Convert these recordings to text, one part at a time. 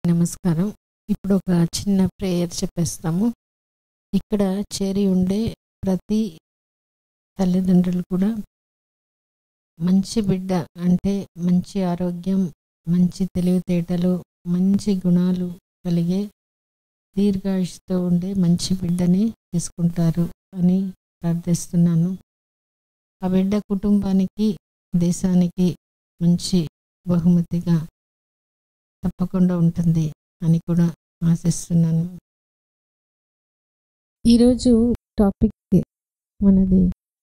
నమస్కారం ఇప్పుడు ఒక చిన్న ప్రేయర్ చెప్పేస్తాము ఇక్కడ చేరి ఉండే ప్రతి తల్లిదండ్రులు కూడా మంచి బిడ్డ అంటే మంచి ఆరోగ్యం మంచి తెలివితేటలు మంచి గుణాలు కలిగే దీర్ఘాయుషుతో ఉండే మంచి బిడ్డని తీసుకుంటారు అని ప్రార్థిస్తున్నాను ఆ బిడ్డ కుటుంబానికి దేశానికి మంచి బహుమతిగా తప్పకుండా ఉంటుంది అని కూడా ఆశిస్తున్నాను ఈరోజు టాపిక్ మనది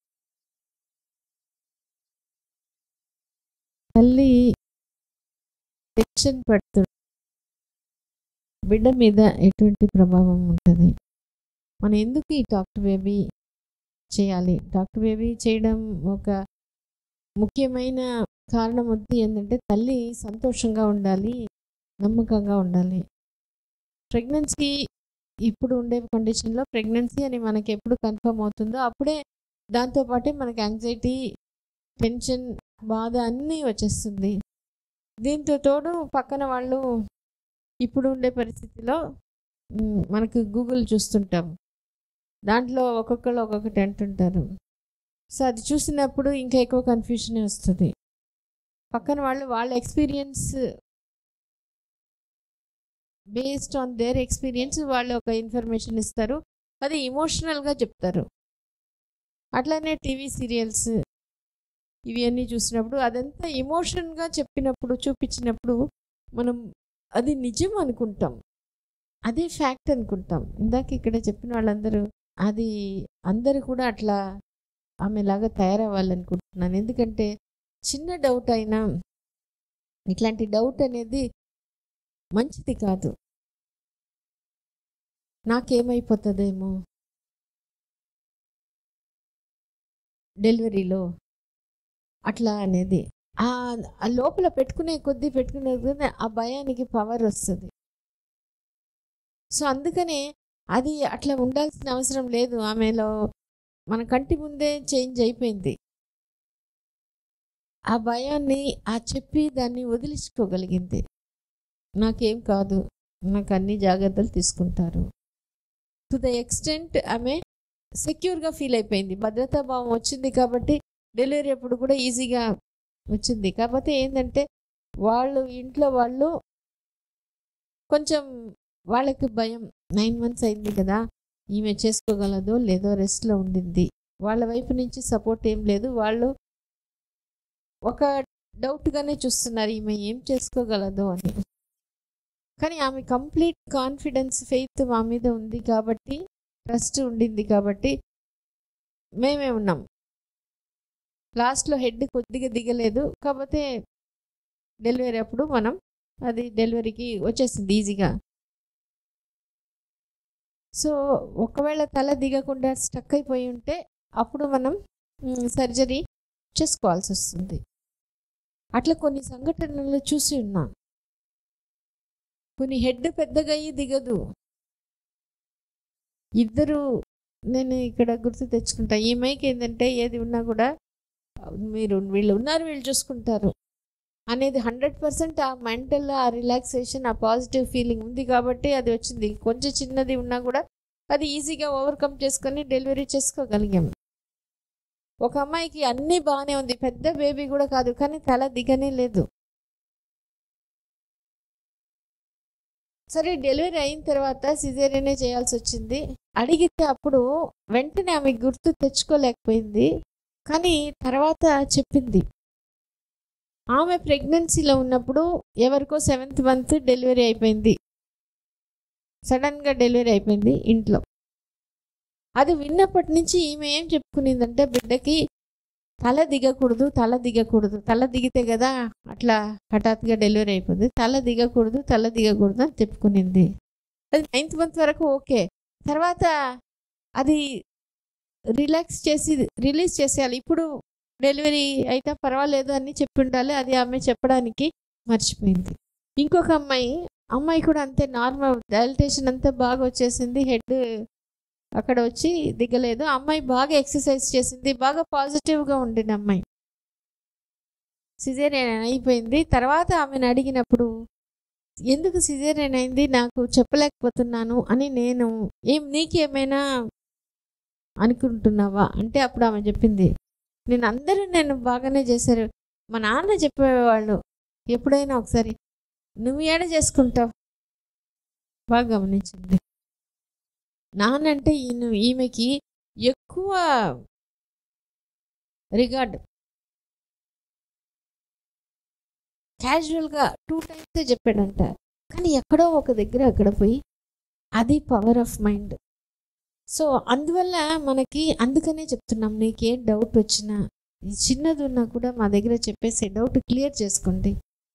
తల్లి టెన్షన్ పడుతుంది బిడ్డ మీద ఎటువంటి ప్రభావం ఉంటుంది మనం ఎందుకు ఈ డాక్టర్ బేబీ చేయాలి డాక్టర్ బేబీ చేయడం ఒక ముఖ్యమైన కారణం వచ్చి ఏంటంటే తల్లి సంతోషంగా ఉండాలి నమ్మకంగా ఉండాలి ప్రెగ్నెన్సీ ఇప్పుడు ఉండే కండిషన్లో ప్రెగ్నెన్సీ అని మనకి ఎప్పుడు కన్ఫర్మ్ అవుతుందో అప్పుడే దాంతోపాటే మనకి యాంగ్జైటీ టెన్షన్ బాధ అన్నీ వచ్చేస్తుంది దీంతో తోడు పక్కన వాళ్ళు ఇప్పుడు ఉండే పరిస్థితిలో మ్, మనకు గూగుల్ చూస్తుంటాం దాంట్లో ఒక్కొక్కరు ఒక్కొక్కటి అంటుంటారు సో అది చూసినప్పుడు ఇంకా ఎక్కువ కన్ఫ్యూజన్ వస్తుంది పక్కన వాళ్ళు వాళ్ళ experience based on their experience వాళ్ళు ఒక ఇన్ఫర్మేషన్ ఇస్తారు అది ఇమోషనల్గా చెప్తారు అట్లానే టీవీ సీరియల్స్ ఇవి అన్నీ చూసినప్పుడు అదంతా ఇమోషన్గా చెప్పినప్పుడు చూపించినప్పుడు మనం అది నిజం అనుకుంటాం అదే ఫ్యాక్ట్ అనుకుంటాం ఇందాక ఇక్కడ చెప్పిన వాళ్ళందరూ అది అందరూ కూడా అట్లా ఆమెలాగా తయారవ్వాలనుకుంటున్నాను ఎందుకంటే చిన్న డౌట్ అయినా ఇట్లాంటి డౌట్ అనేది మంచిది కాదు నాకేమైపోతుందేమో డెలివరీలో అట్లా అనేది ఆ ఆ లోపల పెట్టుకునే కొద్దీ పెట్టుకునే కొద్దీ ఆ భయానికి పవర్ వస్తుంది సో అందుకనే అది అట్లా ఉండాల్సిన అవసరం లేదు ఆమెలో మన కంటి ముందే చేంజ్ అయిపోయింది ఆ భయాన్ని ఆ చెప్పి దాన్ని వదిలించుకోగలిగింది నాకేం కాదు నాకు అన్ని జాగ్రత్తలు తీసుకుంటారు టు ద ఎక్స్టెంట్ ఆమె సెక్యూర్గా ఫీల్ అయిపోయింది భద్రతా భావం వచ్చింది కాబట్టి డెలివరీ అప్పుడు కూడా ఈజీగా వచ్చింది కాకపోతే ఏంటంటే వాళ్ళు ఇంట్లో వాళ్ళు కొంచెం వాళ్ళకి భయం నైన్ మంత్స్ అయింది కదా ఈమె చేసుకోగలదో లేదో రెస్ట్లో ఉండింది వాళ్ళ వైపు నుంచి సపోర్ట్ ఏం లేదు వాళ్ళు ఒక డౌట్గానే చూస్తున్నారు ఈమె ఏం చేసుకోగలదో అని కానీ ఆమె కంప్లీట్ కాన్ఫిడెన్స్ ఫెయిత్ మా మీద ఉంది కాబట్టి ట్రస్ట్ ఉండింది కాబట్టి మేమే ఉన్నాం లాస్ట్లో హెడ్ కొద్దిగా దిగలేదు కాకపోతే డెలివరీ అప్పుడు మనం అది డెలివరీకి వచ్చేసింది ఈజీగా సో ఒకవేళ తల దిగకుండా స్టక్ అయిపోయి ఉంటే అప్పుడు మనం సర్జరీ చేసుకోవాల్సి వస్తుంది అట్లా కొన్ని సంఘటనలు చూసి ఉన్నాం కొన్ని హెడ్ పెద్దగా అయ్యి దిగదు ఇద్దరు నేను ఇక్కడ గుర్తు తెచ్చుకుంటా ఈ మైక్ ఏంటంటే ఏది ఉన్నా కూడా మీరు వీళ్ళు ఉన్నారు వీళ్ళు చూసుకుంటారు అనేది హండ్రెడ్ పర్సెంట్ ఆ మెంటల్ ఆ రిలాక్సేషన్ ఆ పాజిటివ్ ఫీలింగ్ ఉంది కాబట్టి అది వచ్చింది కొంచెం చిన్నది ఉన్నా కూడా అది ఈజీగా ఓవర్కమ్ చేసుకొని డెలివరీ చేసుకోగలిగాం ఒక అమ్మాయికి అన్నీ బాగానే ఉంది పెద్ద బేబీ కూడా కాదు కానీ తల దిగనే లేదు సరే డెలివరీ అయిన తర్వాత సిజేరియనే చేయాల్సి వచ్చింది అడిగితే అప్పుడు వెంటనే ఆమె గుర్తు తెచ్చుకోలేకపోయింది కానీ తర్వాత చెప్పింది ఆమె ప్రెగ్నెన్సీలో ఉన్నప్పుడు ఎవరికో సెవెంత్ మంత్ డెలివరీ అయిపోయింది సడన్గా డెలివరీ అయిపోయింది ఇంట్లో అది విన్నప్పటి నుంచి ఈమె ఏం చెప్పుకునిందంటే బిడ్డకి తల దిగకూడదు తల దిగకూడదు తల దిగితే కదా అట్లా హఠాత్తుగా డెలివరీ అయిపోయింది తల దిగకూడదు తల దిగకూడదు అని చెప్పుకునింది అది నైన్త్ మంత్ వరకు ఓకే తర్వాత అది రిలాక్స్ చేసి రిలీజ్ చేసేయాలి ఇప్పుడు డెలివరీ అయితే పర్వాలేదు అని చెప్పి ఉండాలి అది ఆమె చెప్పడానికి మర్చిపోయింది ఇంకొక అమ్మాయి అమ్మాయి కూడా అంతే నార్మల్ డైలటేషన్ అంతా బాగా వచ్చేసింది హెడ్ అక్కడ వచ్చి దిగలేదు అమ్మాయి బాగా ఎక్సర్సైజ్ చేసింది బాగా పాజిటివ్గా ఉండింది అమ్మాయి సిజేరియన్ అయిపోయింది తర్వాత ఆమెను అడిగినప్పుడు ఎందుకు సిజేరియన్ అయింది నాకు చెప్పలేకపోతున్నాను అని నేను ఏం నీకేమైనా అనుకుంటున్నావా అంటే అప్పుడు ఆమె చెప్పింది నేను అందరూ నేను బాగానే చేశారు మా నాన్న చెప్పేవాళ్ళు ఎప్పుడైనా ఒకసారి నువ్వు ఏడ చేసుకుంటావు బాగా గమనించింది నాన్నంటే ఈయన ఈమెకి ఎక్కువ రిగార్డ్ క్యాజువల్గా టూ టైమ్సే చెప్పాడంట కానీ ఎక్కడో ఒక దగ్గర అక్కడ పోయి అది పవర్ ఆఫ్ మైండ్ సో అందువల్ల మనకి అందుకనే చెప్తున్నాం నీకే డౌట్ వచ్చినా చిన్నది ఉన్నా కూడా మా దగ్గర చెప్పేసి డౌట్ క్లియర్ చేసుకోండి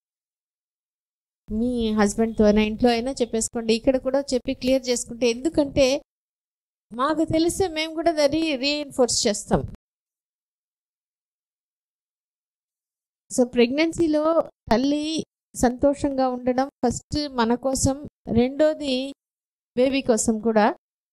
మీ హస్బెండ్తో అయినా ఇంట్లో అయినా చెప్పేసుకోండి ఇక్కడ కూడా చెప్పి క్లియర్ చేసుకుంటే ఎందుకంటే మాకు తెలిస్తే మేము కూడా దాన్ని రీఎన్ఫోర్స్ చేస్తాం సో ప్రెగ్నెన్సీలో తల్లి సంతోషంగా ఉండడం ఫస్ట్ మన కోసం రెండోది బేబీ కోసం కూడా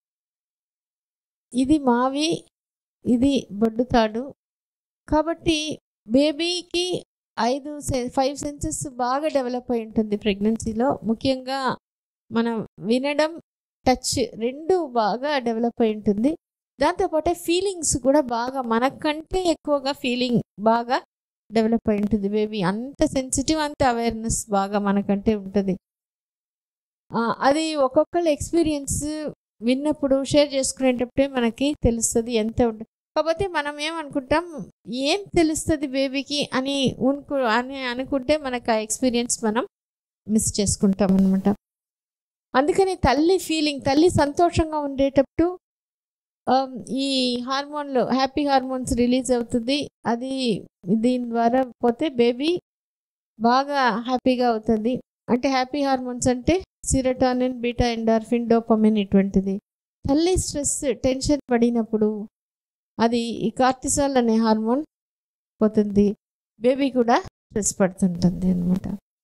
ఇది మావి ఇది బొడ్డుతాడు కాబట్టి బేబీకి ఐదు ఫైవ్ సెన్సెస్ బాగా డెవలప్ అయి ఉంటుంది ప్రెగ్నెన్సీలో ముఖ్యంగా మనం వినడం టచ్ రెండు బాగా డెవలప్ అయి ఉంటుంది దాంతోపాటే ఫీలింగ్స్ కూడా బాగా మనకంటే ఎక్కువగా ఫీలింగ్ బాగా డెవలప్ అయి ఉంటుంది బేబీ అంత సెన్సిటివ్ అంత అవేర్నెస్ బాగా మనకంటే ఉంటుంది ఆ, అది ఒక్కొక్కళ్ళ ఎక్స్పీరియన్స్ విన్నప్పుడు షేర్ చేసుకునేటప్పుడే మనకి తెలుస్తుంది ఎంత ఉంటుంది కాకపోతే మనం ఏమనుకుంటాం ఏం తెలుస్తుంది బేబీకి అని ఉనుకు అని అనుకుంటే మనకు ఆ ఎక్స్పీరియన్స్ మనం మిస్ చేసుకుంటాం అనమాట అందుకని తల్లి ఫీలింగ్ తల్లి సంతోషంగా ఉండేటప్పుడు ఆమ్, ఈ హార్మోన్లు హ్యాపీ హార్మోన్స్ రిలీజ్ అవుతుంది అది దీని ద్వారా పోతే బేబీ బాగా హ్యాపీగా అవుతుంది అంటే హ్యాపీ హార్మోన్స్ అంటే సిరటానిన్ బీటా ఎండార్ఫిన్ డోపమిన్ ఇటువంటిది తల్లి స్ట్రెస్ టెన్షన్ పడినప్పుడు అది ఈ కార్టిసాల్ అనే హార్మోన్ పోతుంది బేబీ కూడా స్ట్రెస్ పడుతుంటుంది అనమాట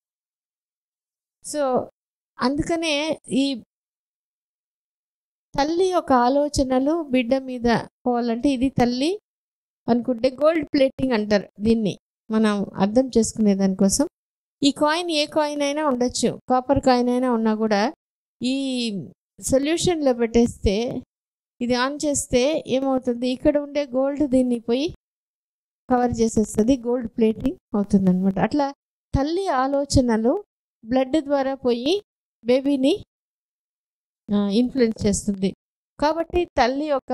సో అందుకనే ఈ తల్లి యొక్క ఆలోచనలు బిడ్డ మీద పోవాలంటే ఇది తల్లి అనుకుంటే గోల్డ్ ప్లేటింగ్ అంటారు దీన్ని మనం అర్థం చేసుకునే దానికోసం ఈ కాయిన్ ఏ కాయిన్ అయినా ఉండొచ్చు కాపర్ కాయిన్ అయినా ఉన్నా కూడా ఈ సొల్యూషన్లో పెట్టేస్తే ఇది ఆన్ చేస్తే ఏమవుతుంది ఇక్కడ ఉండే గోల్డ్ దీన్ని పోయి కవర్ చేసేస్తుంది గోల్డ్ ప్లేటింగ్ అవుతుంది అనమాట అట్లా తల్లి ఆలోచనలు బ్లడ్ ద్వారా పోయి బేబీని ఇన్ఫ్లుయెన్స్ చేస్తుంది కాబట్టి తల్లి యొక్క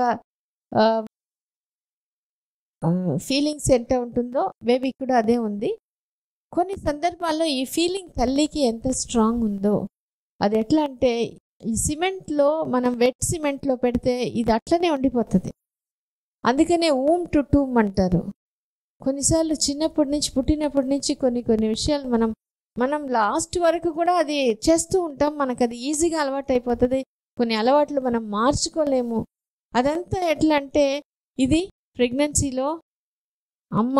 ఫీలింగ్స్ ఎంత ఉంటుందో బేబీకి కూడా అదే ఉంది కొన్ని సందర్భాల్లో ఈ ఫీలింగ్ తల్లికి ఎంత స్ట్రాంగ్ ఉందో అది ఎట్లా అంటే ఈ సిమెంట్లో మనం వెట్ సిమెంట్లో పెడితే ఇది అట్లనే ఉండిపోతుంది అందుకనే ఊమ్ టు టూమ్ అంటారు కొన్నిసార్లు చిన్నప్పటి నుంచి పుట్టినప్పటి నుంచి కొన్ని కొన్ని విషయాలు మనం మనం లాస్ట్ వరకు కూడా అది చేస్తూ ఉంటాం మనకు అది ఈజీగా అలవాటు అయిపోతుంది కొన్ని అలవాట్లు మనం మార్చుకోలేము అదంతా ఎట్లా అంటే ఇది ప్రెగ్నెన్సీలో అమ్మ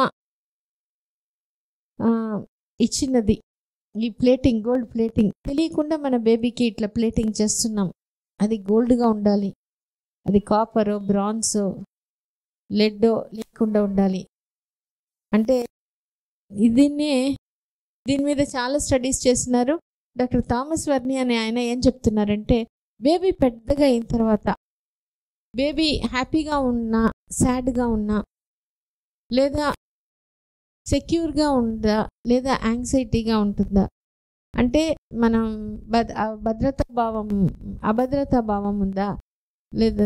ఆ, ఇచ్చినది ఈ ప్లేటింగ్ గోల్డ్ ప్లేటింగ్ తెలియకుండా మన బేబీకి ఇట్లా ప్లేటింగ్ చేస్తున్నాం అది గోల్డ్గా ఉండాలి అది కాపరో బ్రాన్సో లెడ్డో లేకుండా ఉండాలి అంటే దీన్నే దీని మీద చాలా స్టడీస్ చేస్తున్నారు డాక్టర్ థామస్ వర్ని అనే ఆయన ఏం చెప్తున్నారంటే బేబీ పెద్దగా అయిన తర్వాత బేబీ హ్యాపీగా ఉన్నా సాడ్గా ఉన్నా లేదా సెక్యూర్గా ఉందా లేదా యాంగ్జైటీగా ఉంటుందా అంటే మనం భద్ భద్రతా భావం అభద్రతా భావం ఉందా లేదా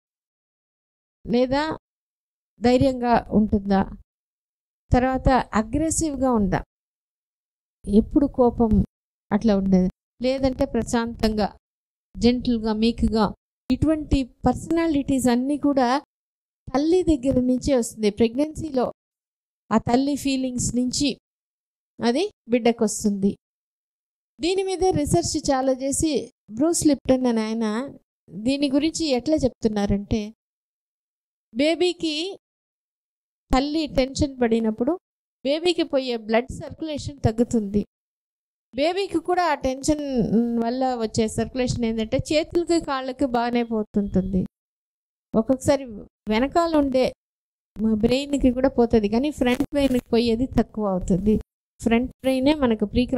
లేదా ధైర్యంగా ఉంటుందా తర్వాత అగ్రెసివ్గా ఉందా ఎప్పుడు కోపం అట్లా ఉండేది లేదంటే ప్రశాంతంగా జెంటిల్గా మీక్గా ఇటువంటి పర్సనాలిటీస్ అన్నీ కూడా తల్లి దగ్గర నుంచే వస్తుంది ప్రెగ్నెన్సీలో ఆ తల్లి ఫీలింగ్స్ నుంచి అది బిడ్డకు వస్తుంది దీని మీద రీసెర్చ్ చాలా చేసి బ్రూస్ లిప్టన్ అని ఆయన దీని గురించి ఎట్లా చెప్తున్నారంటే బేబీకి తల్లి టెన్షన్ పడినప్పుడు బేబీకి పోయే బ్లడ్ సర్క్యులేషన్ తగ్గుతుంది బేబీకి కూడా ఆ టెన్షన్ వల్ల వచ్చే సర్క్యులేషన్ ఏంటంటే చేతులకి కాళ్ళకి బాగానే పోతుంటుంది ఒక్కొక్కసారి వెనకాల ఉండే మా బ్రెయిన్కి కూడా పోతుంది కానీ ఫ్రంట్ బ్రెయిన్కి పోయేది తక్కువ అవుతుంది ఫ్రంట్ బ్రెయినే మనకు ప్రీ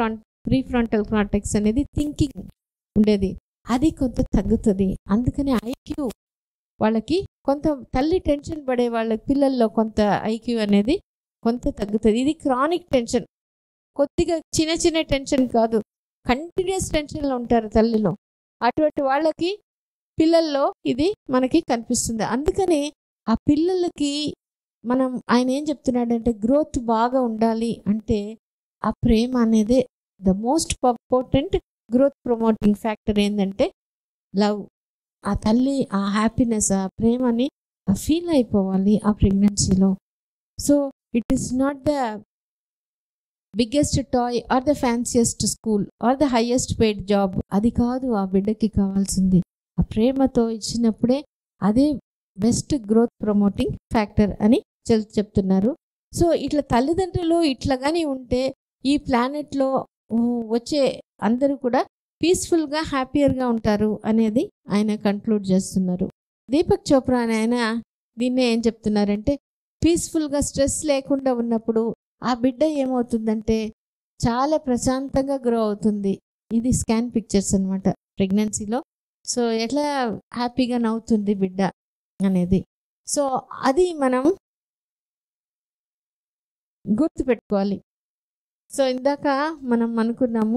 ప్రీ ఫ్రంటల్ కార్టెక్స్ అనేది థింకింగ్ ఉండేది అది కొంత తగ్గుతుంది అందుకని ఐక్యూ వాళ్ళకి కొంత తల్లి టెన్షన్ పడే వాళ్ళ పిల్లల్లో కొంత ఐక్యూ అనేది కొంత తగ్గుతుంది ఇది క్రానిక్ టెన్షన్ కొద్దిగా చిన్న చిన్న టెన్షన్ కాదు కంటిన్యూస్ టెన్షన్లో ఉంటారు తల్లిలో అటువంటి వాళ్ళకి పిల్లల్లో ఇది మనకి కనిపిస్తుంది అందుకని ఆ పిల్లలకి మనం ఆయన ఏం చెప్తున్నాడంటే గ్రోత్ బాగా ఉండాలి అంటే ఆ ప్రేమ అనేది the most important growth promoting factor ఏంటంటే లవ్ ఆ తల్లి ఆ హ్యాపీనెస్ ఆ ప్రేమని ఫీల్ అయిపోవాలి ఆ ప్రెగ్నెన్సీలో so it is not the biggest toy or the fanciest school or the highest paid job అది కాదు ఆ బిడ్డకి కావాల్సింది ఆ ప్రేమతో ఇచ్చినప్పుడే అదే బెస్ట్ గ్రోత్ ప్రమోటింగ్ ఫ్యాక్టర్ అని చెల్ చెప్తున్నారు సో ఇట్లా తల్లిదండ్రులు ఇట్లా కానీ ఉంటే ఈ ప్లానెట్లో వచ్చే అందరూ కూడా పీస్ఫుల్గా హ్యాపీయర్గా ఉంటారు అనేది ఆయన కంక్లూడ్ చేస్తున్నారు దీపక్ చోప్రా అని ఆయన దీన్నే ఏం చెప్తున్నారంటే పీస్ఫుల్గా స్ట్రెస్ లేకుండా ఉన్నప్పుడు ఆ బిడ్డ ఏమవుతుందంటే చాలా ప్రశాంతంగా గ్రో అవుతుంది ఇది స్కాన్ పిక్చర్స్ అనమాట ప్రెగ్నెన్సీలో సో ఎట్లా హ్యాపీగా నవ్వుతుంది బిడ్డ అనేది సో అది మనం గుర్తుపెట్టుకోవాలి సో ఇందాక మనం అనుకున్నాము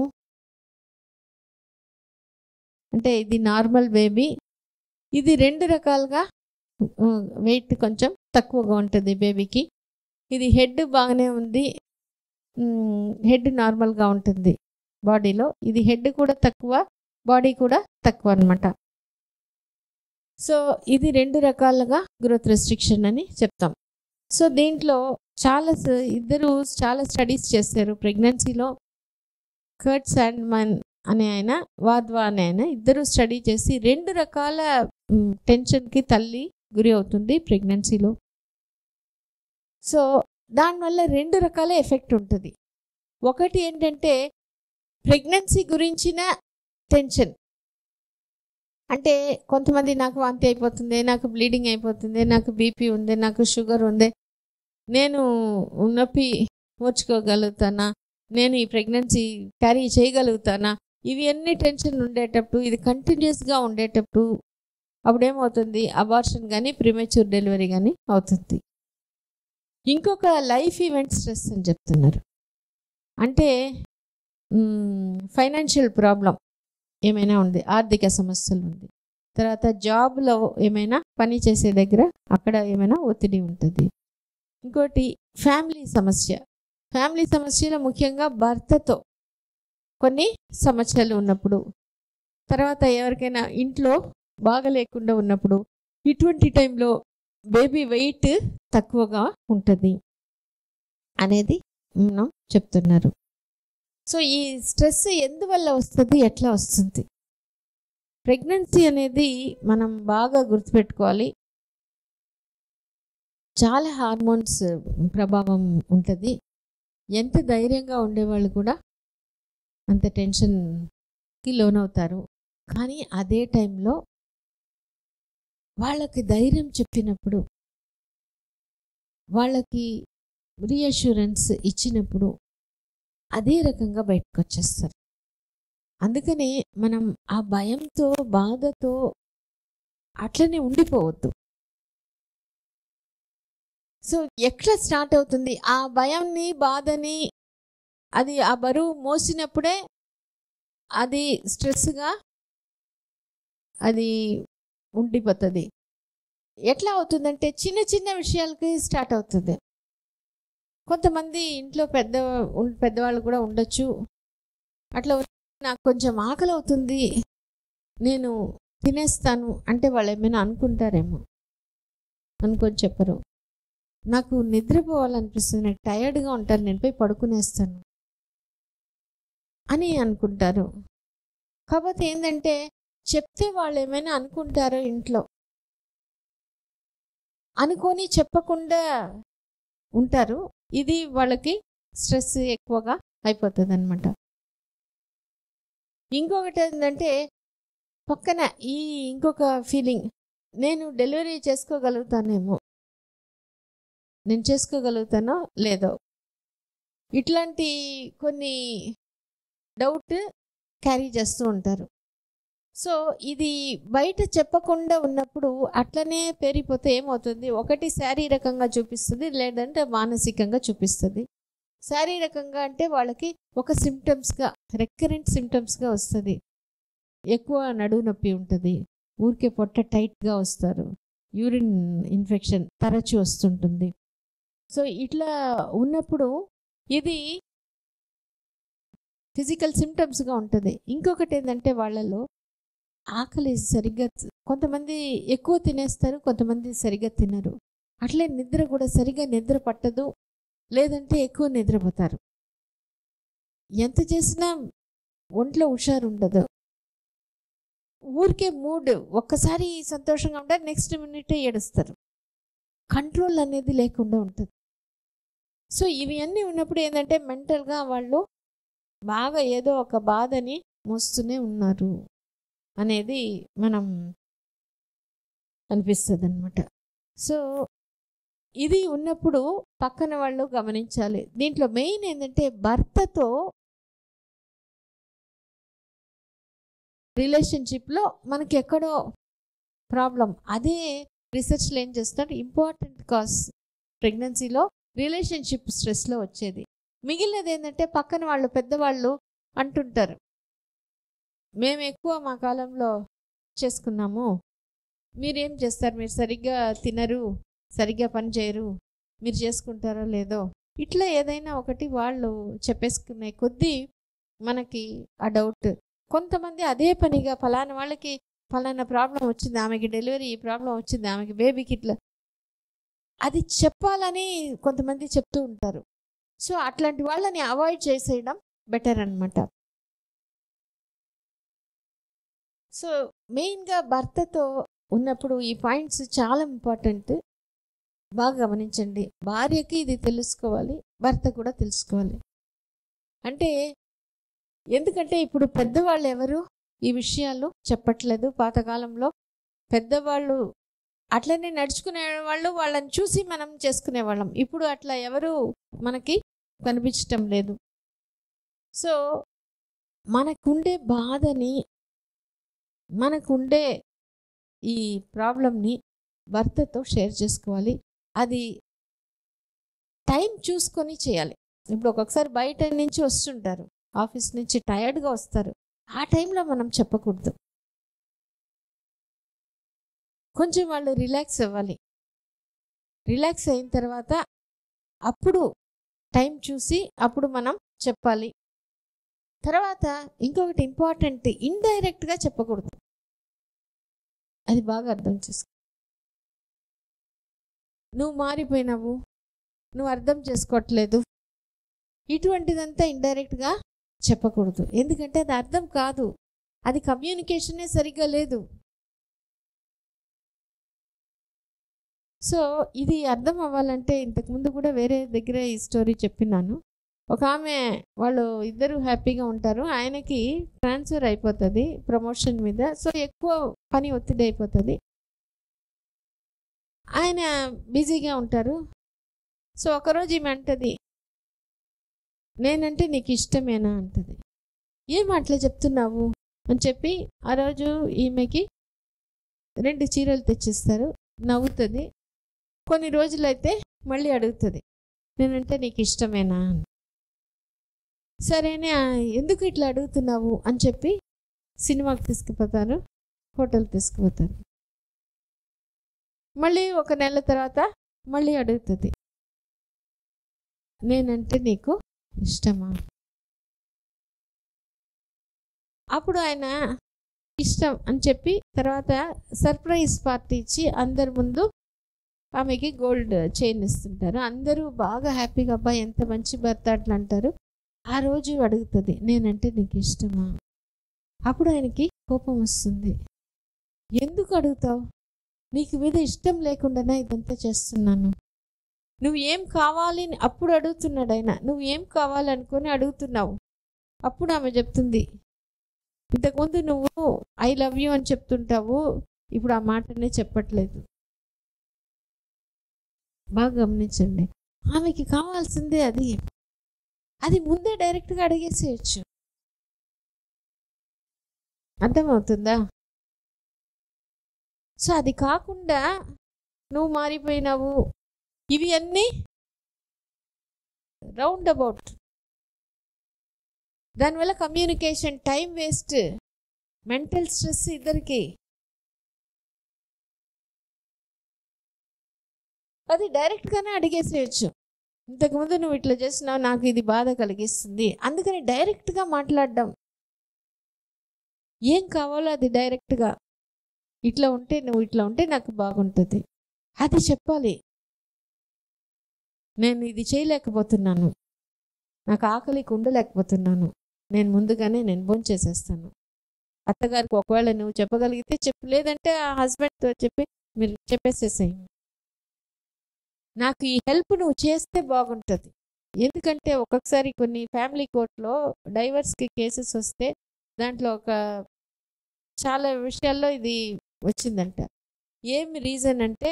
అంటే ఇది నార్మల్ బేబీ ఇది రెండు రకాలుగా వెయిట్ కొంచెం తక్కువగా ఉంటుంది బేబీకి ఇది హెడ్ బాగానే ఉంది హెడ్ నార్మల్గా ఉంటుంది బాడీలో ఇది హెడ్ కూడా తక్కువ బాడీ కూడా తక్కువ అనమాట సో ఇది రెండు రకాలుగా గ్రోత్ రెస్ట్రిక్షన్ అని చెప్తాం సో దీంట్లో చాలా స- ఇద్దరు చాలా స్టడీస్ చేశారు ప్రెగ్నెన్సీలో కర్ట్ శాండ్మన్ అనే ఆయన వాద్వా అనే ఆయన ఇద్దరు స్టడీ చేసి రెండు రకాల మ్, టెన్షన్కి తల్లి గురి అవుతుంది ప్రెగ్నెన్సీలో సో దానివల్ల రెండు రకాల ఎఫెక్ట్ ఉంటుంది ఒకటి ఏంటంటే ప్రెగ్నెన్సీ గురించిన టెన్షన్ అంటే కొంతమంది నాకు వాంతి అయిపోతుంది నాకు బ్లీడింగ్ అయిపోతుంది నాకు బీపీ ఉంది నాకు షుగర్ ఉంది నేను నొప్పి ఓర్చుకోగలుగుతానా నేను ఈ ప్రెగ్నెన్సీ క్యారీ చేయగలుగుతానా ఇవి అన్ని టెన్షన్ ఉండేటప్పుడు ఇది కంటిన్యూస్గా ఉండేటప్పుడు అప్పుడేమవుతుంది అబార్షన్ కానీ ప్రిమేచ్యూర్ డెలివరీ కానీ అవుతుంది ఇంకొక లైఫ్ ఈవెంట్ స్ట్రెస్ అని చెప్తున్నారు అంటే ఫైనాన్షియల్ ప్రాబ్లం ఏమైనా ఉంది ఆర్థిక సమస్యలు ఉంది తర్వాత జాబ్లో ఏమైనా పని చేసే దగ్గర అక్కడ ఏమైనా ఒత్తిడి ఉంటుంది ఇంకోటి ఫ్యామిలీ సమస్య ఫ్యామిలీ సమస్యలో ముఖ్యంగా భర్తతో కొన్ని సమస్యలు ఉన్నప్పుడు తర్వాత ఎవరికైనా ఇంట్లో బాగలేకుండా ఉన్నప్పుడు ఇటువంటి టైంలో బేబీ వెయిట్ తక్కువగా ఉంటుంది అనేది మనం చెప్తున్నారు సో ఈ స్ట్రెస్ ఎందువల్ల వస్తుంది ఎట్లా వస్తుంది ప్రెగ్నెన్సీ అనేది మనం బాగా గుర్తుపెట్టుకోవాలి చాలా హార్మోన్స్ ప్రభావం ఉంటుంది ఎంత ధైర్యంగా ఉండేవాళ్ళు కూడా అంత టెన్షన్కి లోనవుతారు కానీ అదే టైంలో వాళ్ళకి ధైర్యం చెప్పినప్పుడు వాళ్ళకి రీఅష్యూరెన్స్ ఇచ్చినప్పుడు అదే రకంగా బయటకు వచ్చేస్తారు అందుకనే మనం ఆ భయంతో బాధతో అట్లనే ఉండిపోవద్దు సో ఎట్లా స్టార్ట్ అవుతుంది ఆ భయంని బాధని అది ఆ బరువు మోసినప్పుడే అది స్ట్రెస్గా అది ఉండిపోతుంది ఎట్లా అవుతుందంటే చిన్న చిన్న విషయాలకి స్టార్ట్ అవుతుంది కొంతమంది ఇంట్లో పెద్ద ఉన్- పెద్దవాళ్ళు కూడా ఉండొచ్చు అట్లా ఉన్- నాకు కొంచెం ఆకలి అవుతుంది నేను తినేస్తాను అంటే వాళ్ళు ఏమైనా అనుకుంటారేమో అనుకొని చెప్పరు నాకు నిద్రపోవాలనిపిస్తుంది నాకు టయర్డ్గా ఉంటాను నేను పోయి పడుకునేస్తాను అని అనుకుంటారు కాకపోతే ఏంటంటే చెప్తే వాళ్ళు ఏమైనా అనుకుంటారో ఇంట్లో అనుకొని చెప్పకుండా ఉంటారు ఇది వాళ్ళకి స్ట్రెస్ ఎక్కువగా అయిపోతుంది అనమాట ఇంకొకటి ఏంటంటే పక్కన ఈ ఇంకొక ఫీలింగ్ నేను డెలివరీ చేసుకోగలుగుతానేమో నేను చేసుకోగలుగుతానో లేదో ఇట్లాంటి కొన్ని డౌట్ క్యారీ చేస్తూ ఉంటారు సో ఇది బయట చెప్పకుండా ఉన్నప్పుడు అట్లనే పెరిగిపోతే ఏమవుతుంది ఒకటి శారీరకంగా చూపిస్తుంది లేదంటే మానసికంగా చూపిస్తుంది శారీరకంగా అంటే వాళ్ళకి ఒక సిమ్టమ్స్గా రెక్కరెంట్ సిమ్టమ్స్గా వస్తుంది ఎక్కువ నడువు నొప్పి ఉంటుంది ఊరికే పొట్ట టైట్గా వస్తారు యూరిన్ ఇన్ఫెక్షన్ తరచు వస్తుంటుంది సో ఇట్లా ఉన్నప్పుడు ఇది ఫిజికల్ సిమ్టమ్స్గా ఉంటుంది ఇంకొకటి ఏంటంటే వాళ్ళలో ఆకలి సరిగ్గా కొంతమంది ఎక్కువ తినేస్తారు కొంతమంది సరిగ్గా తినరు అట్లే నిద్ర కూడా సరిగ్గా నిద్ర పట్టదు లేదంటే ఎక్కువ నిద్రపోతారు ఎంత చేసినా ఒంట్లో హుషారు ఉండదు ఊరికే మూడ్ ఒక్కసారి సంతోషంగా ఉంటారు నెక్స్ట్ మినిటే ఏడుస్తారు కంట్రోల్ అనేది లేకుండా ఉంటుంది సో ఇవి అన్నీ ఉన్నప్పుడు ఏంటంటే మెంటల్గా వాళ్ళు బాగా ఏదో ఒక బాధని మోస్తూనే ఉన్నారు అనేది మనం అనిపిస్తుంది అనమాట సో ఇది ఉన్నప్పుడు పక్కన వాళ్ళు గమనించాలి దీంట్లో మెయిన్ ఏంటంటే భర్తతో రిలేషన్షిప్లో మనకి ఎక్కడో ప్రాబ్లం అదే రీసెర్చ్లో ఏం చేస్తారు ఇంపార్టెంట్ కాజ్ ప్రెగ్నెన్సీలో రిలేషన్షిప్ స్ట్రెస్లో వచ్చేది మిగిలినది ఏంటంటే పక్కన వాళ్ళు పెద్దవాళ్ళు అంటుంటారు మేము ఎక్కువ మా కాలంలో చేసుకున్నాము మీరేం చేస్తారు మీరు సరిగ్గా తినరు సరిగ్గా పని చేయరు మీరు చేసుకుంటారో లేదో ఇట్లా ఏదైనా ఒకటి వాళ్ళు చెప్పేసుకునే కొద్దీ మనకి ఆ డౌట్ కొంతమంది అదే పనిగా ఫలానా వాళ్ళకి ఫలానా ప్రాబ్లం వచ్చింది ఆమెకి డెలివరీ ఈ ప్రాబ్లం వచ్చింది ఆమెకి బేబీకి ఇట్లా అది చెప్పాలని కొంతమంది చెప్తూ ఉంటారు సో అట్లాంటి వాళ్ళని అవాయిడ్ చేసేయడం బెటర్ అనమాట సో మెయిన్గా భర్తతో ఉన్నప్పుడు ఈ పాయింట్స్ చాలా ఇంపార్టెంట్ బాగా గమనించండి భార్యకి ఇది తెలుసుకోవాలి భర్త కూడా తెలుసుకోవాలి అంటే ఎందుకంటే ఇప్పుడు పెద్దవాళ్ళు ఎవరు ఈ విషయాలు చెప్పట్లేదు పాతకాలంలో పెద్దవాళ్ళు అట్లనే నడుచుకునే వాళ్ళు వాళ్ళని చూసి మనం చేసుకునే వాళ్ళం ఇప్పుడు అట్లా ఎవరు మనకి కనిపించటం లేదు సో మనకుండే బాధని మనకుండే ఈ ప్రాబ్లంని భర్తతో షేర్ చేసుకోవాలి అది టైం చూసుకొని చేయాలి ఇప్పుడు ఒక్కొక్కసారి బయట నుంచి వస్తుంటారు ఆఫీస్ నుంచి టయర్డ్గా వస్తారు ఆ టైంలో మనం చెప్పకూడదు కొంచెం వాళ్ళు రిలాక్స్ అవ్వాలి రిలాక్స్ అయిన తర్వాత అప్పుడు టైం చూసి అప్పుడు మనం చెప్పాలి తర్వాత ఇంకొకటి ఇంపార్టెంట్ ఇండైరెక్ట్గా చెప్పకూడదు అది బాగా అర్థం చేసుకో నువ్వు మారిపోయినావు నువ్వు అర్థం చేసుకోవట్లేదు ఇటువంటిదంతా ఇండైరెక్ట్గా చెప్పకూడదు ఎందుకంటే అది అర్థం కాదు అది కమ్యూనికేషనే సరిగ్గా లేదు సో ఇది అర్థం అవ్వాలంటే ఇంతకుముందు కూడా వేరే దగ్గర ఈ స్టోరీ చెప్పినాను ఒక ఆమె వాళ్ళు ఇద్దరు హ్యాపీగా ఉంటారు ఆయనకి ట్రాన్స్ఫర్ అయిపోతుంది ప్రమోషన్ మీద సో ఎక్కువ పని ఒత్తిడి అయిపోతుంది ఆయన బిజీగా ఉంటారు సో ఒకరోజు ఈమె అంటది నేనంటే నీకు ఇష్టమేనా అంటది ఏం అట్లా చెప్తున్నావు అని చెప్పి ఆ రోజు ఈమెకి రెండు చీరలు తెచ్చిస్తారు నవ్వుతుంది కొన్ని రోజులైతే మళ్ళీ అడుగుతుంది నేనంటే నీకు ఇష్టమేనా అని సరేనే "ఆ, ఎందుకు ఇట్లా అడుగుతున్నావు అని చెప్పి సినిమాకి తీసుకుపోతారు హోటల్ తీసుకుపోతారు మళ్ళీ ఒక నెల తర్వాత మళ్ళీ అడుగుతుంది నేనంటే నీకు ఇష్టమా అప్పుడు ఆయన ఇష్టం అని చెప్పి తర్వాత సర్ప్రైజ్ పార్టీ ఇచ్చి అందరి ముందు ఆమెకి గోల్డ్ చైన్ ఇస్తుంటారు అందరూ బాగా హ్యాపీగా అబ్బా ఎంత మంచి భర్త అట్లా అంటారు ఆ రోజు అడుగుతుంది నేనంటే నీకు ఇష్టమా అప్పుడు ఆయనకి కోపం వస్తుంది ఎందుకు అడుగుతావు నీకు మీద ఇష్టం లేకుండానే ఇదంతా చేస్తున్నాను నువ్వు ఏం కావాలి అని అప్పుడు అడుగుతున్నాడు ఆయన నువ్వు ఏం కావాలనుకొని అడుగుతున్నావు అప్పుడు ఆమె చెప్తుంది ఇంతకుముందు నువ్వు ఐ లవ్ యూ అని చెప్తుంటావు ఇప్పుడు ఆ మాటనే చెప్పట్లేదు బాగా గమనించండి ఆమెకి కావాల్సిందే అది అది ముందే డైరెక్ట్గా అడిగేసేయచ్చు అర్థమవుతుందా సో అది కాకుండా నువ్వు మారిపోయినావు ఇవి అన్నీ రౌండ్ అబౌట్ దానివల్ల communication time waste mental stress ఇద్దరికి అది డైరెక్ట్గానే అడిగేసేయచ్చు ఇంతకుముందు నువ్వు ఇట్లా చేస్తున్నావు నాకు ఇది బాధ కలిగిస్తుంది అందుకని డైరెక్ట్గా మాట్లాడడం ఏం కావాలో అది డైరెక్ట్గా ఇట్లా ఉంటే నువ్వు ఇట్లా ఉంటే నాకు బాగుంటుంది అది చెప్పాలి నేను ఇది చేయలేకపోతున్నాను నాకు ఆకలికి ఉండలేకపోతున్నాను నేను ముందుగానే నేను భోంచేసేస్తాను అత్తగారికి ఒకవేళ నువ్వు చెప్పగలిగితే చెప్పు లేదంటే ఆ హస్బెండ్తో చెప్పి మీరు చెప్పేసేసేయండి నాకు ఈ హెల్ప్ నువ్వు చేస్తే బాగుంటుంది ఎందుకంటే ఒక్కొక్కసారి కొన్ని ఫ్యామిలీ కోర్టులో డైవర్స్కి కేసెస్ వస్తే దాంట్లో ఒక చాలా విషయాల్లో ఇది వచ్చిందంట ఏమి రీజన్ అంటే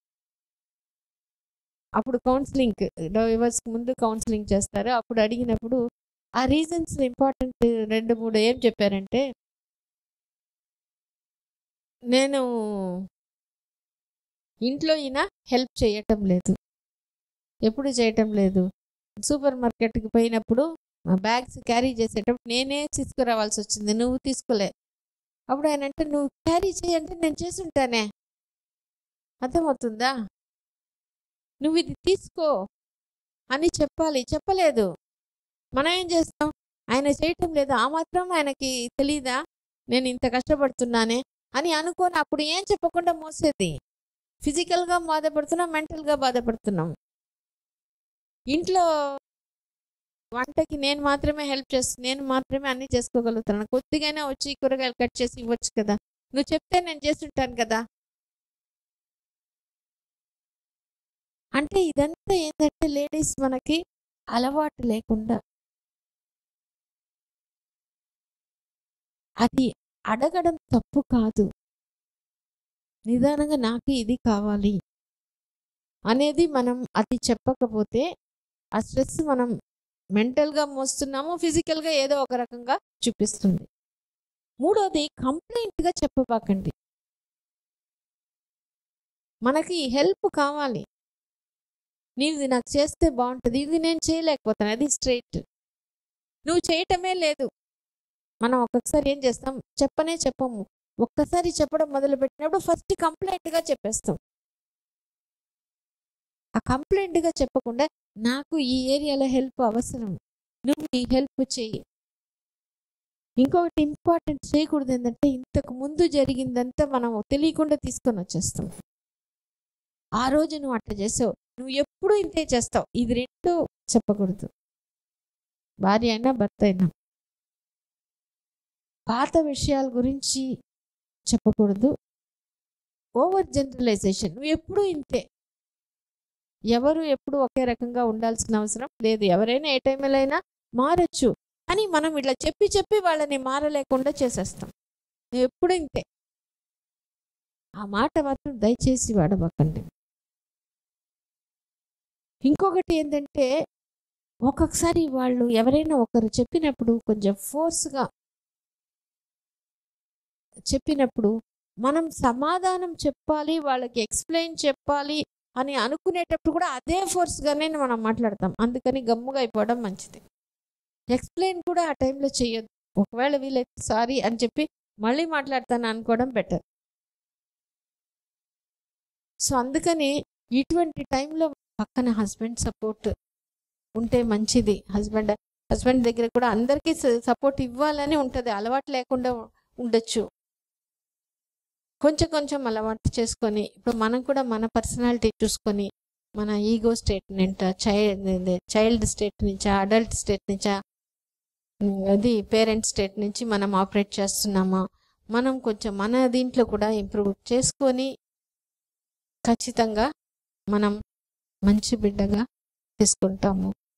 అప్పుడు కౌన్సిలింగ్ డైవర్స్కి ముందు కౌన్సిలింగ్ చేస్తారు అప్పుడు అడిగినప్పుడు ఆ రీజన్స్ ఇంపార్టెంట్ రెండు మూడు ఏం చెప్పారంటే నేను ఇంట్లో ఈయన హెల్ప్ చేయటం లేదు ఎప్పుడు చేయటం లేదు సూపర్ మార్కెట్కి పోయినప్పుడు మా బ్యాగ్స్ క్యారీ చేసేటప్పుడు నేనే తీసుకురావాల్సి వచ్చింది నువ్వు తీసుకోలే అప్పుడు ఆయన అంటే నువ్వు క్యారీ చేయంటే నేను చేసుంటానే అర్థమవుతుందా నువ్వు ఇది తీసుకో అని చెప్పాలి చెప్పలేదు మనం ఏం చేస్తాం ఆయన చేయటం లేదు ఆ మాత్రం ఆయనకి తెలీదా నేను ఇంత కష్టపడుతున్నానే అని అనుకోని అప్పుడు ఏం చెప్పకుండా మోసేది ఫిజికల్గా బాధపడుతున్నాం మెంటల్గా బాధపడుతున్నాం ఇంట్లో వంటకి నేను మాత్రమే హెల్ప్ చేస్తాను నేను మాత్రమే అన్ని చేసుకోగలుగుతాను కొద్దిగానే వచ్చి కూరగాయలు కట్ చేసి ఇవ్వచ్చు కదా నువ్వు చెప్తే నేను చేస్తుంటాను కదా అంటే ఇదంతా ఏంటంటే లేడీస్ మనకి అలవాటు లేకుండా అది అడగడం తప్పు కాదు నిదానంగా నాకు ఇది కావాలి అనేది మనం అది చెప్పకపోతే ఆ స్ట్రెస్ మనం మెంటల్గా మోస్తున్నాము ఫిజికల్గా ఏదో ఒక రకంగా చూపిస్తుంది మూడోది కంప్లైంట్గా చెప్పబాకండి మనకి హెల్ప్ కావాలి నీవు ఇది నాకు చేస్తే బాగుంటుంది ఇది నేను చేయలేకపోతాను అది స్ట్రైట్ నువ్వు చేయటమే లేదు మనం ఒక్కొక్కసారి ఏం చేస్తాం చెప్పనే చెప్పము ఒక్కసారి చెప్పడం మొదలుపెట్టినప్పుడు ఫస్ట్ కంప్లైంట్గా చెప్పేస్తాం ఆ కంప్లైంట్గా చెప్పకుండా నాకు ఈ ఏరియాలో హెల్ప్ అవసరం నువ్వు ఈ హెల్ప్ చెయ్యి ఇంకొకటి ఇంపార్టెంట్ చేయకూడదు ఏంటంటే ఇంతకు ముందు జరిగిందంతా మనం తెలియకుండా తీసుకొని వచ్చేస్తాం ఆ రోజు నువ్వు అట్లా చేసావు నువ్వు ఎప్పుడు ఇంతే చేస్తావు ఇది రెండు చెప్పకూడదు భార్య అయినా భర్త అయినా పాత విషయాల గురించి చెప్పకూడదు ఓవర్ జనరలైజేషన్ నువ్వు ఎప్పుడు ఇంతే ఎవరు ఎప్పుడు ఒకే రకంగా ఉండాల్సిన అవసరం లేదు ఎవరైనా ఏ టైంలో అయినా మారచ్చు అని మనం ఇట్లా చెప్పి చెప్పి వాళ్ళని మారలేకుండా చేసేస్తాం నువ్వు ఎప్పుడు ఇంతే ఆ మాట మాత్రం దయచేసి వాడబాకండి ఇంకొకటి ఏంటంటే ఒక్కొక్కసారి వాళ్ళు ఎవరైనా ఒకరు చెప్పినప్పుడు కొంచెం ఫోర్స్గా చెప్పినప్పుడు మనం సమాధానం చెప్పాలి వాళ్ళకి ఎక్స్ప్లెయిన్ చెప్పాలి అని అనుకునేటప్పుడు కూడా అదే ఫోర్స్గానే మనం మాట్లాడతాం అందుకని గమ్ముగా అయిపోవడం మంచిది ఎక్స్ప్లెయిన్ కూడా ఆ టైంలో చేయొద్దు ఒకవేళ వీలైతే సారీ అని చెప్పి మళ్ళీ మాట్లాడతాను అనుకోవడం బెటర్ సో అందుకని ఇటువంటి టైంలో పక్కన హస్బెండ్ సపోర్ట్ ఉంటే మంచిది హస్బెండ్ హస్బెండ్ దగ్గర కూడా అందరికీ సపోర్ట్ ఇవ్వాలని ఉంటుంది అలవాటు లేకుండా ఉండొచ్చు కొంచెం కొంచెం అలవాటు చేసుకొని ఇప్పుడు మనం కూడా మన పర్సనాలిటీ చూసుకొని మన ego statement child child state నుంచా అడల్ట్ స్టేట్ నుంచా అది పేరెంట్ స్టేట్ నుంచి మనం ఆపరేట్ చేస్తున్నామా మనం కొంచెం మన దీంట్లో కూడా ఇంప్రూవ్ చేసుకొని ఖచ్చితంగా మనం మంచి బిడ్డగా తీసుకుంటాము